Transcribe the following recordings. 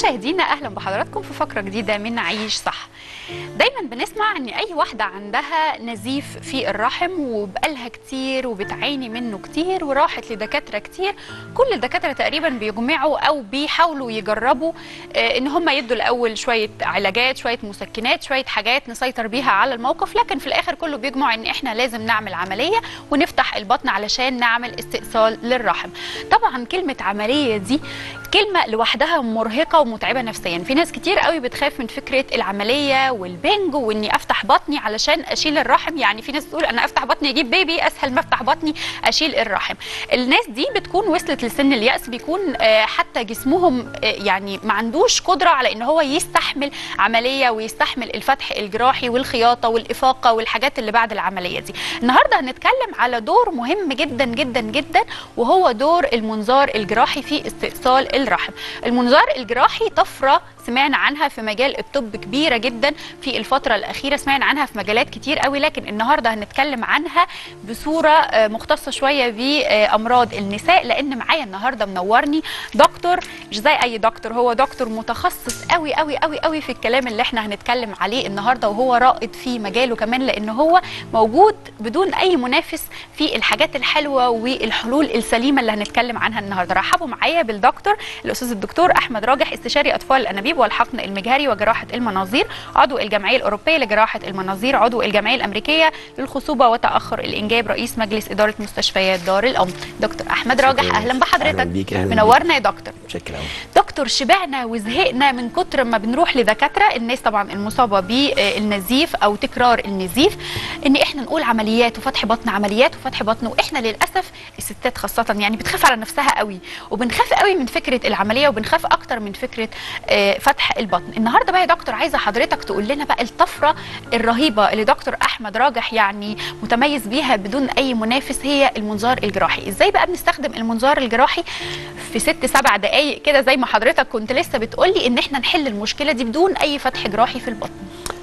مشاهدينا اهلا بحضراتكم في فقره جديده من عيش صح دايما بنسمع ان اي واحده عندها نزيف في الرحم وبقالها كتير وبتعاني منه كتير وراحت لدكاتره كتير كل الدكاتره تقريبا بيجمعوا او بيحاولوا يجربوا آه، ان هم يدوا الاول شويه علاجات شويه مسكنات شويه حاجات نسيطر بيها على الموقف لكن في الاخر كله بيجمع ان احنا لازم نعمل عمليه ونفتح البطن علشان نعمل استئصال للرحم طبعا كلمه عمليه دي كلمه لوحدها مرهقه ومتعبه نفسيا في ناس كتير قوي بتخاف من فكره العمليه والبنج واني افتح بطني علشان اشيل الرحم يعني في ناس تقول انا افتح بطني اجيب بيبي اسهل ما افتح بطني اشيل الرحم الناس دي بتكون وصلت لسن الياس بيكون آه، حتى جسمهم آه، يعني ما عندوش قدره على ان هو يستحمل عمليه ويستحمل الفتح الجراحي والخياطه والافاقه والحاجات اللي بعد العمليه دي النهارده هنتكلم على دور مهم جدا جدا جدا وهو دور المنظار الجراحي في استئصال الرحم المنظار الجراحي طفره سمعنا عنها في مجال الطب كبيره جدا في الفتره الاخيره سمعنا عنها في مجالات كتير قوي لكن النهارده هنتكلم عنها بصوره آه، مختصه شويه بامراض النساء لان معايا النهارده منورني دكتور مش زي اي دكتور هو دكتور متخصص قوي قوي قوي قوي في الكلام اللي احنا هنتكلم عليه النهارده وهو رائد في مجاله كمان لان هو موجود بدون اي منافس في الحاجات الحلوه والحلول السليمه اللي هنتكلم عنها النهارده رحبوا معايا بالدكتور الاستاذ الدكتور احمد راجح استشاري اطفال الانابيب والحقن المجهري وجراحه المناظير عضو الجمعيه الاوروبيه لجراحه المناظير عضو الجمعيه الامريكيه للخصوبه وتاخر الانجاب رئيس مجلس اداره مستشفيات دار الام دكتور احمد راجح شكراً. اهلا بحضرتك أهلاً بيك، أهلاً منورنا يا دكتور بشكل عام دكتور شبعنا وزهقنا من كتر ما بنروح لدكاتره الناس طبعا المصابه بالنزيف او تكرار النزيف ان احنا نقول عمليات وفتح بطن عمليات وفتح بطن واحنا للاسف الستات خاصه يعني بتخاف على نفسها قوي وبنخاف قوي من فكره العمليه وبنخاف اكتر من فكره آه، فتح البطن النهارده بقى يا دكتور عايزه حضرتك تقول لنا بقى الطفره الرهيبه اللي دكتور احمد راجح يعني متميز بيها بدون اي منافس هي المنظار الجراحي ازاي بقى بنستخدم المنظار الجراحي في ست سبع دقائق كده زي ما حضرتك كنت لسه بتقولي ان احنا نحل المشكله دي بدون اي فتح جراحي في البطن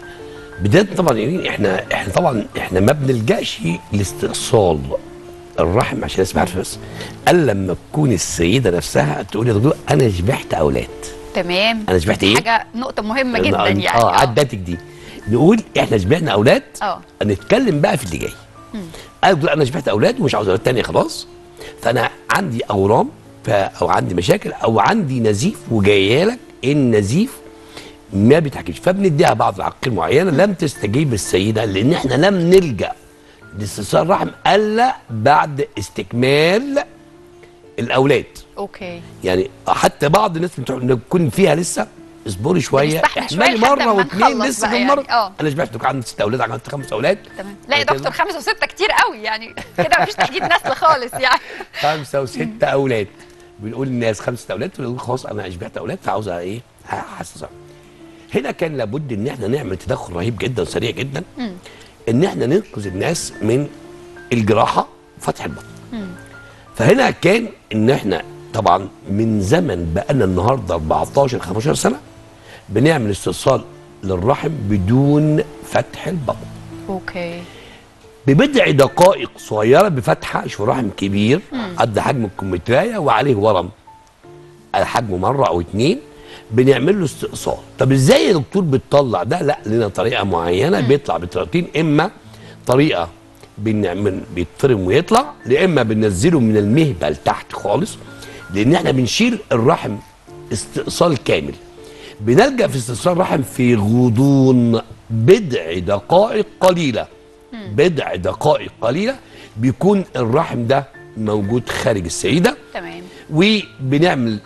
بدايه طبعا يعني احنا احنا طبعا احنا ما بنلجاش لاستئصال الرحم عشان الناس عارفه بس الا لما تكون السيده نفسها تقول يا دكتور انا شبعت اولاد تمام انا شبعت ايه؟ حاجه نقطه مهمه جدا اه يعني اه عدتك دي نقول احنا شبعنا اولاد اه نتكلم بقى في اللي جاي انا دكتور انا شبعت اولاد ومش عاوز اولاد تانية خلاص فانا عندي اورام ف- او عندي مشاكل او عندي نزيف وجايه لك النزيف ما بيتحكيش فبنديها بعض العقيم معينه لم تستجيب السيده لان احنا لم نلجا لاستئصال الرحم الا بعد استكمال الاولاد اوكي يعني حتى بعض الناس بتوع نكون فيها لسه اصبري شويه بنستحمل شوية احملي لحد مره ما واثنين نخلص لسه بقى كم مره يعني. اه. انا شبعت دكتور عندي ست اولاد عندي خمس اولاد تمام لا يا كده. دكتور خمسه وسته كتير قوي يعني كده مفيش تحديد نسل خالص يعني خمسه وستة اولاد بنقول للناس خمسه اولاد تقول خلاص انا شبعت اولاد فعاوزه ايه هحسسها هنا كان لابد ان احنا نعمل تدخل رهيب جدا سريع جدا ان احنا ننقذ الناس من الجراحه وفتح البطن فهنا كان ان احنا طبعا من زمن بقالنا النهارده 14 15 سنه بنعمل استئصال للرحم بدون فتح البطن اوكي ببضع دقائق صغيره بفتحه شوف رحم كبير قد حجم الكمثريه وعليه ورم على حجمه مره او اتنين بنعمل له استئصال طب ازاي يا دكتور بتطلع ده لا لنا طريقه معينه بيطلع بطريقتين اما طريقه بنعمل بيتفرم ويطلع يا اما بننزله من المهبل تحت خالص لان احنا بنشيل الرحم استئصال كامل بنلجا في استئصال الرحم في غضون بضع دقائق قليله بضع دقائق قليله بيكون الرحم ده موجود خارج السيده تمام وبنعمل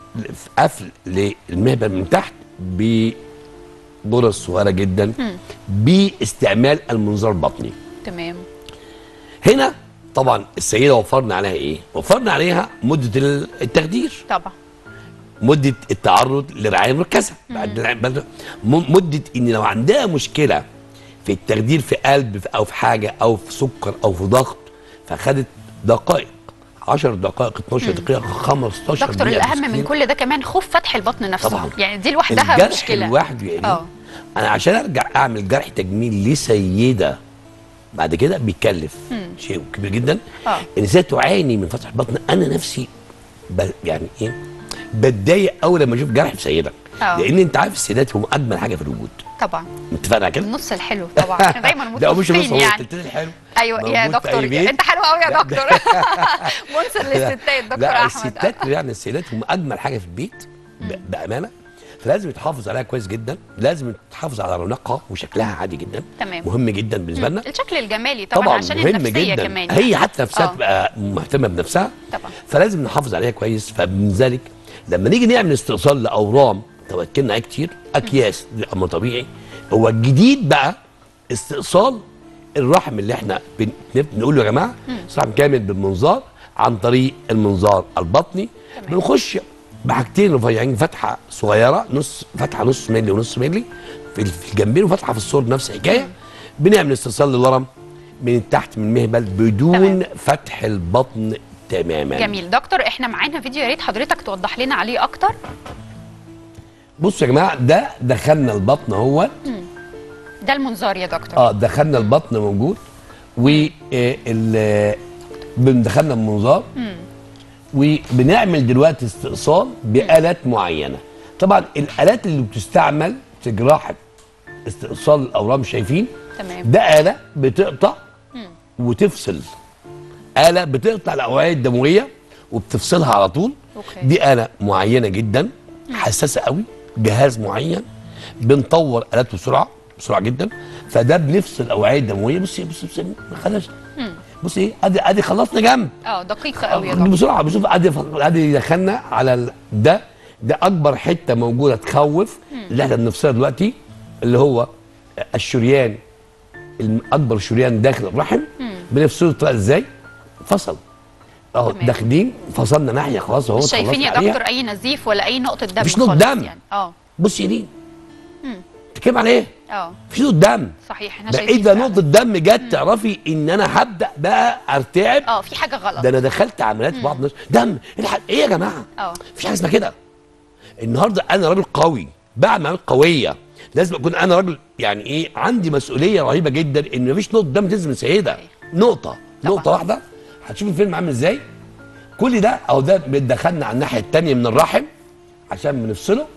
قفل للمهبل من تحت بغرز صغيره جدا باستعمال المنظار البطني تمام هنا طبعا السيده وفرنا عليها ايه وفرنا عليها مده التخدير طبعا مده التعرض للرعايه المركزه بعد الرعاية- بعد- م- مده ان لو عندها مشكله في التخدير في قلب في- او في حاجه او في سكر او في ضغط فخدت دقائق 10 دقائق 12 دقيقه 15 دكتور دقيقه الاهم من بالكتير. كل ده كمان خوف فتح البطن نفسه طبعا. يعني دي لوحدها الجرح مشكله لوحده يعني اه انا عشان ارجع اعمل جرح تجميل لسيده بعد كده بيكلف شيء كبير جدا آه. النساء تعاني من فتح البطن انا نفسي ب... يعني ايه بتضايق قوي لما اشوف جرح في سيده آه. لان انت عارف السيدات هم اجمل حاجه في الوجود طبعا اتفقنا على كده النص الحلو طبعا احنا دايما ده مش متفقين نص هو يعني التلتين الحلو ايوه يا موجود في دكتور أي بيت. انت حلو قوي يا لا، دكتور منصر للستات دكتور لا احمد الستات يعني السيدات هم اجمل حاجه في البيت ب- بامانه فلازم يتحافظ عليها كويس جدا لازم تحافظ على رونقها وشكلها عادي جدا تمام. مهم جدا بالنسبه لنا الشكل الجمالي طبعا, طبعا عشان مهم النفسيه جدا كمان هي حتى نفسها آه. تبقى مهتمه بنفسها طبعا. فلازم نحافظ عليها كويس فلذلك لما نيجي نعمل استئصال لاورام توكلنا عليه كتير اكياس ده امر طبيعي هو الجديد بقى استئصال الرحم اللي احنا بن- بنقول له يا جماعه رحم كامل بالمنظار عن طريق المنظار البطني تمام. بنخش بحاجتين رفيعين فتحه صغيره نص فتحه نص مللي ونص مللي في في الجنبين وفتحه في الصور نفس الحكايه بنعمل استئصال للورم من تحت من المهبل بدون تمام. فتح البطن تماما جميل دكتور احنا معانا فيديو يا ريت حضرتك توضح لنا عليه اكتر بصوا يا جماعه ده دخلنا البطن اهو ده المنظار يا دكتور اه دخلنا البطن موجود و آه، ال بندخلنا المنظار وبنعمل دلوقتي استئصال بآلات معينة طبعا الآلات اللي بتستعمل في جراحة استئصال الأورام شايفين تمام ده آلة بتقطع وتفصل آلة بتقطع الأوعية الدموية وبتفصلها على طول أوكي. دي آلة معينة جدا حساسة قوي جهاز معين بنطور آلاته بسرعة بسرعة جدا فده بنفصل الأوعية الدموية بصي بصي بصي ما خلاش بصي ايه ادي ادي خلصنا جنب اه دقيقه قوي يا دكتور بسرعه بشوف ادي ادي دخلنا على ال- ده ده اكبر حته موجوده تخوف اللي احنا بنفصلها دلوقتي اللي هو الشريان الم- اكبر شريان داخل الرحم بنفصله الطريقه ازاي؟ فصل اهو تمام. داخلين فصلنا ناحيه خلاص اهو مش شايفين يا اتخلصنا عليها. دكتور اي نزيف ولا اي نقطه دم مفيش نقطة خالص دم. يعني اه بص يمين بتتكلم على ايه؟ اه مفيش نقطه دم صحيح احنا بقى شايفين اذا فعلاً. نقطه دم جت تعرفي ان انا هبدا بقى ارتعب اه في حاجه غلط ده انا دخلت عمليات في بعض الناس دم الحق ايه يا جماعه اه مفيش حاجه اسمها كده النهارده انا راجل قوي بعمل عمليات قويه لازم اكون انا راجل يعني ايه عندي مسؤوليه رهيبه جدا ان مفيش نقطه دم تنزل من سيده نقطه نقطه واحده هتشوف الفيلم عامل ازاي كل ده اهو ده بيدخلنا على الناحيه الثانيه من الرحم عشان بنفصله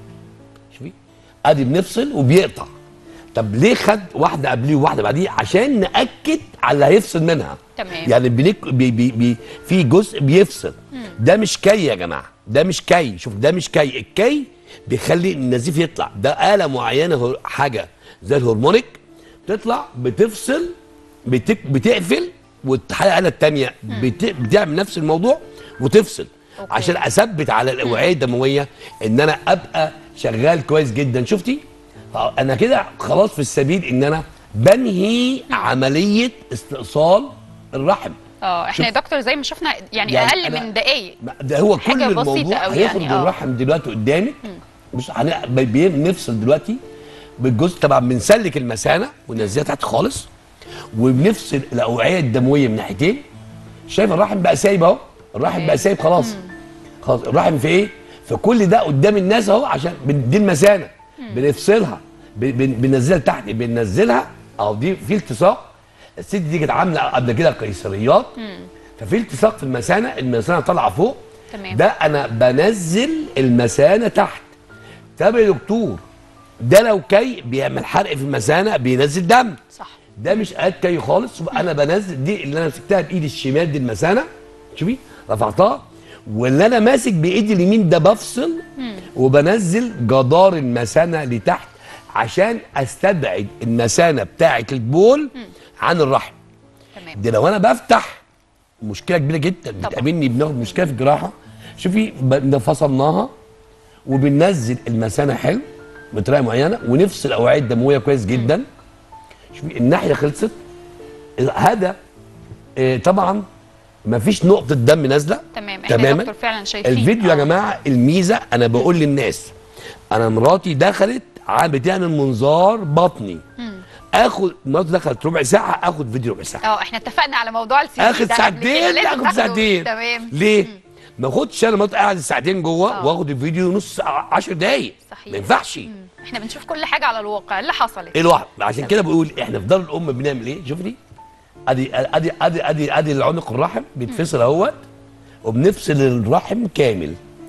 شوفي ادي بنفصل وبيقطع طب ليه خد واحده قبليه وواحده بعديه عشان ناكد على اللي هيفصل منها تمام. يعني بنك بي بي بي في جزء بيفصل ده مش كي يا جماعه ده مش كي شوف ده مش كي الكي بيخلي النزيف يطلع ده آلة معينة هو- حاجة زي الهرمونيك بتطلع بتفصل بتك بتقفل والحاجة الآلة التانية بت بتعمل نفس الموضوع وتفصل أوكي. عشان اثبت على الاوعيه الدمويه ان انا ابقى شغال كويس جدا شفتي آه، انا كده خلاص في السبيل ان انا بنهي عمليه استئصال الرحم اه احنا يا دكتور زي ما شفنا يعني, يعني اقل أنا- من دقايق ما- ده هو حاجة كل بسيطة الموضوع أوي هيخرج يعني، آه. الرحم دلوقتي قدامك بص هن- بي- بي- بنفصل دلوقتي بالجزء طبعا بنسلك المثانه وننزلها تحت خالص وبنفصل الاوعيه الدمويه من ناحيتين شايف الرحم بقى سايب اهو الرحم أوكي. بقى سايب خلاص خلاص الرحم في ايه فكل ده قدام الناس اهو عشان بن- دي المثانه بنفصلها ب- بن- بننزلها تحت بننزلها اهو دي في التصاق الست دي كانت عامله قبل كده قيصريات ففي التصاق في المثانه المثانه طالعه فوق تمام. ده انا بنزل المثانه تحت طب يا دكتور ده لو كي بيعمل حرق في المثانه بينزل دم صح ده مش قد كي خالص انا بنزل دي اللي انا مسكتها بايدي الشمال دي المثانه شوفي رفعتها واللي انا ماسك بايدي اليمين ده بفصل وبنزل جدار المثانه لتحت عشان استبعد المثانه بتاعه البول عن الرحم تمام دي لو انا بفتح مشكله كبيره جدا بتقابلني بناخد مشكله في الجراحه شوفي ب- فصلناها وبننزل المثانه حلو بطريقه معينه ونفصل الاوعيه الدمويه كويس جدا شوفي الناحيه خلصت هذا آه، طبعا ما فيش نقطه دم نازله تمام احنا يا تماما دكتور فعلا شايفين الفيديو يا آه. جماعه الميزه انا بقول للناس انا مراتي دخلت ع- بتعمل منظار بطني اخد مراتي دخلت ربع ساعه اخد فيديو ربع ساعه اه احنا اتفقنا على موضوع السي في اخد ده قبل كده، ساعتين لازم اخد تاخده. ساعتين تمام ليه؟ ما اخدش انا مراتي قاعد ساعتين جوه آه. واخد الفيديو نص 10 دقايق صحيح. ما ينفعش احنا بنشوف كل حاجه على الواقع اللي حصلت ايه الواحد عشان كده بقول احنا في دار الام بنعمل ايه شوفي ادي ادي ادي ادي ادي العنق الرحم بيتفصل اهوت وبنفصل الرحم كامل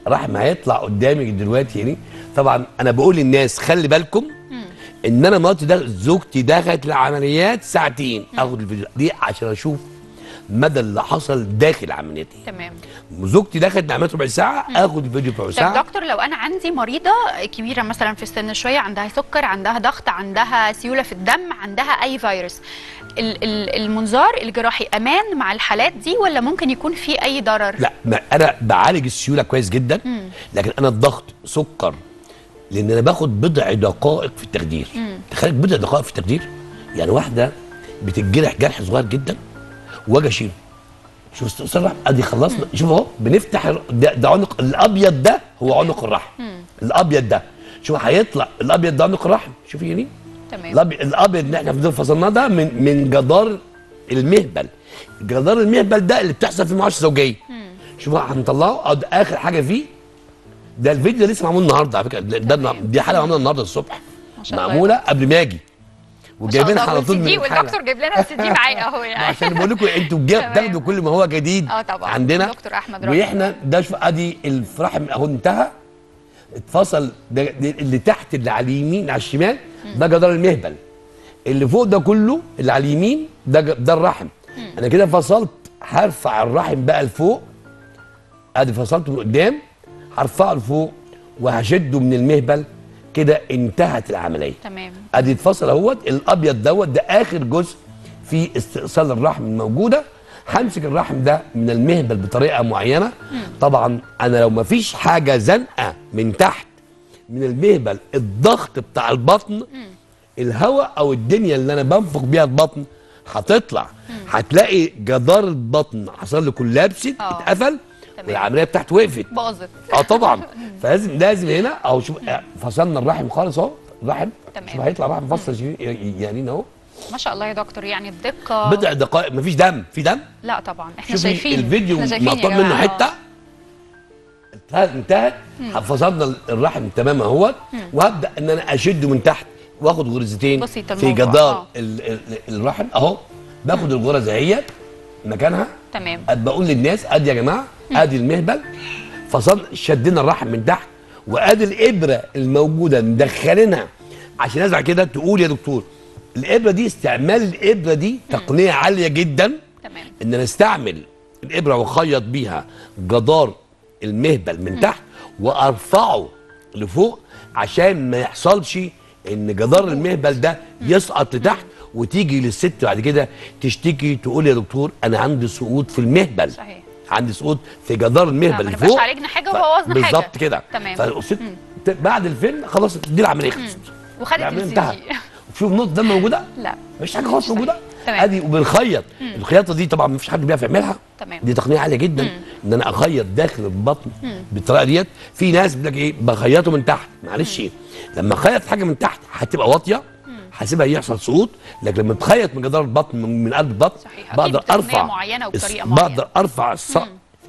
رحم هيطلع قدامك دلوقتي يعني طبعا انا بقول للناس خلي بالكم ان انا مراتي ده زوجتي دخلت العمليات ساعتين اخد الفيديو دي عشان اشوف مدى اللي حصل داخل عمليتي تمام زوجتي دخلت عمليات ربع ساعه اخد الفيديو ربع طب ساعه دكتور لو انا عندي مريضه كبيره مثلا في السن شويه عندها سكر عندها ضغط عندها سيوله في الدم عندها اي فيروس ال- ال- المنظار الجراحي امان مع الحالات دي ولا ممكن يكون في اي ضرر لا ما انا بعالج السيوله كويس جدا لكن انا الضغط سكر لان انا باخد بضع دقائق في التخدير تخيل بضع دقائق في التخدير يعني واحده بتتجرح جرح صغير جدا واجي اشيله شوف استئصال الرحم ادي خلصنا شوف اهو بنفتح الر- ده, ده عنق الابيض ده هو عنق الرحم الابيض ده شوف هيطلع الابيض ده عنق الرحم شوف يمين تمام الأبي- الابيض اللي احنا فضل فصلناه ده من من جدار المهبل جدار المهبل ده اللي بتحصل فيه المعاشه الزوجيه شوف هنطلعه أد- اخر حاجه فيه ده الفيديو ده لسه معمول النهارده على فكره ده ده تمام. دي حلقه معموله النهارده الصبح ما شاء الله. معموله قبل ما اجي وجايبينها على طول من دي الحلقه والدكتور جايب لنا السي دي معايا اهو يعني عشان بقول لكم انتوا جا- تمام. بتاخدوا كل ما هو جديد اه طبعا عندنا دكتور احمد ربيع واحنا ده شوف ادي الرحم اهو انتهى اتفصل ده ده اللي تحت اللي على اليمين على الشمال ده جدار المهبل اللي فوق ده كله اللي على اليمين ده ج- ده الرحم انا كده فصلت هرفع الرحم بقى لفوق ادي فصلته من قدام هرفعه لفوق وهشده من المهبل كده انتهت العمليه تمام ادي اتفصل اهوت الابيض دوت ده اخر جزء في استئصال الرحم الموجوده همسك الرحم ده من المهبل بطريقه معينه طبعا انا لو مفيش حاجه زنقه من تحت من المهبل الضغط بتاع البطن الهواء او الدنيا اللي انا بنفخ بيها البطن هتطلع هتلاقي جدار البطن حصل له كولابسد آه. اتقفل تمام. والعمليه بتاعته وقفت باظت اه طبعا فلازم لازم هنا اهو شوف آه، فصلنا الرحم خالص اهو الرحم تمام. شوف هيطلع رحم فصل شي- يعني اهو ما شاء الله يا دكتور يعني الدقه بضع دقائق مفيش دم في دم لا طبعا احنا شوفي شايفين الفيديو احنا شايفين يا مقطوع منه جماعة. حته انتهت انتهت فصلنا الرحم تمام اهوت وهبدا ان انا اشده من تحت واخد غرزتين بسيطة في الموضوع، جدار آه. ال- ال- الرحم اهو باخد الغرز اهيت مكانها تمام بقول للناس ادي يا جماعه ادي المهبل فصل شدنا الرحم من تحت وادي الابره الموجوده مدخلينها عشان ازعل كده تقول يا دكتور الابره دي استعمال الابره دي تقنيه عاليه جدا تمام ان انا استعمل الابره واخيط بيها جدار المهبل من تحت وارفعه لفوق عشان ما يحصلش ان جدار المهبل ده يسقط لتحت وتيجي للست بعد كده تشتكي تقول يا دكتور انا عندي سقوط في المهبل صحيح. عندي سقوط في جدار المهبل ما اللي نبقاش فوق عالجنا حاجة وبوظنا حاجة. بالظبط كده تمام. فالست بعد الفيلم خلاص دي العمليه خلصت وخدت العمليه السي انتهت دي شوف نقطه دم موجوده لا مفيش حاجه خالص مش موجوده تمام. ادي وبنخيط الخياطه دي طبعا مفيش حد بيعرف يعملها تمام. دي تقنيه عاليه جدا ان انا اخيط داخل البطن بالطريقه ديت في ناس بتقول لك ايه بخيطه من تحت معلش ايه لما اخيط حاجه من تحت هتبقى واطيه هسيبها يحصل سقوط لكن لما تخيط من جدار البطن من, من قلب البطن صحيح. أكيد بقدر بتقنية ارفع معينة وبطريقة الس- معينة. بقدر ارفع السقف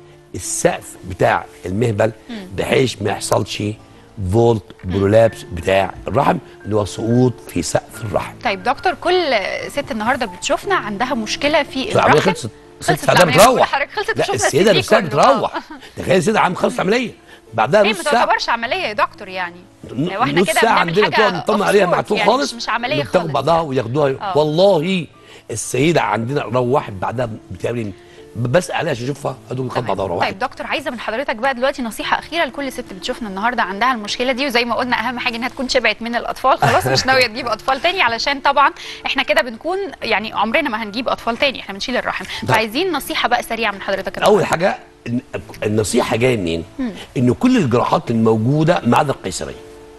السقف بتاع المهبل بحيث ما يحصلش فولت برولابس بتاع الرحم اللي هو سقوط في سقف الرحم طيب دكتور كل ست النهارده بتشوفنا عندها مشكله في العمليه الرحم خلصت خلصت الست ساعات العملية، بقول بتروح لحضرتك خلصت لا وشفنا السيده السي نفسها دي كله. بتروح تخيل السيده عم خلصت عمليه بعدها هي نص ما ساعه تعتبرش عمليه يا دكتور يعني ن- لو احنا نص كده ساعه بنعمل عندنا حاجه تقعد نطمن off عليها sport معتوه يعني خالص مش, مش عمليه بتاخد خالص بعضها وياخدوها آه. والله السيده عندنا روحت بعدها بتقابلني بسال عليها عشان اشوفها ادوك خد بعضها تمام. وروحت طيب دكتور عايزه من حضرتك بقى دلوقتي نصيحه اخيره لكل ست بتشوفنا النهارده عندها المشكله دي وزي ما قلنا اهم حاجه انها تكون شبعت من الاطفال خلاص مش ناويه تجيب اطفال تاني علشان طبعا احنا كده بنكون يعني عمرنا ما هنجيب اطفال تاني احنا بنشيل الرحم فعايزين نصيحه بقى سريعه من حضرتك اول حاجه الن- النصيحه جايه منين ان كل الجراحات الموجوده ما عدا القيصريه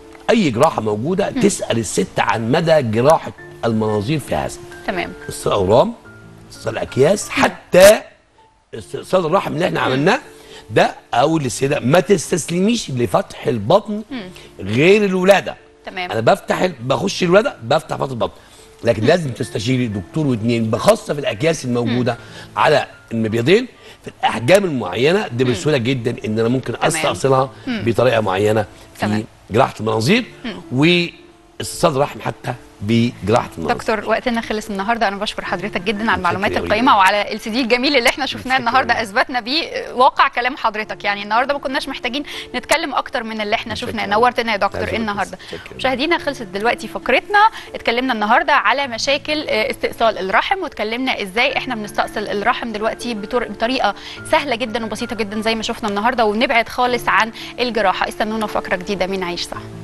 اي جراحه موجوده تسال الست عن مدى جراحه المناظير في هذا تمام استئصال الاورام استئصال الاكياس حتى استئصال الرحم اللي احنا عملناه ده اقول للسيده ما تستسلميش لفتح البطن غير الولاده تمام. انا بفتح ال- بخش الولاده بفتح فتح البطن لكن لازم تستشيري دكتور واثنين بخاصه في الاكياس الموجوده على المبيضين في الاحجام المعينه دي بسهوله جدا ان انا ممكن استأصلها بطريقه معينه في تمام. جراحه المناظير واستئصال الرحم حتى بجراحه النظر دكتور وقتنا خلص النهارده انا بشكر حضرتك جدا على المعلومات متشكر القيمه وعلى السي دي الجميل اللي احنا شفناه متشكر النهارده أوي. اثبتنا بيه واقع كلام حضرتك يعني النهارده ما كناش محتاجين نتكلم اكتر من اللي احنا متشكر شفناه أوي. نورتنا يا دكتور عايز أقول النهارده متشكر. مشاهدينا خلصت دلوقتي فقرتنا اتكلمنا النهارده على مشاكل آه، استئصال الرحم واتكلمنا ازاي احنا بنستأصل الرحم دلوقتي بطر- بطريقه سهله جدا وبسيطه جدا زي ما شفنا النهارده ونبعد خالص عن الجراحه استنونا فقره جديده من عيش صح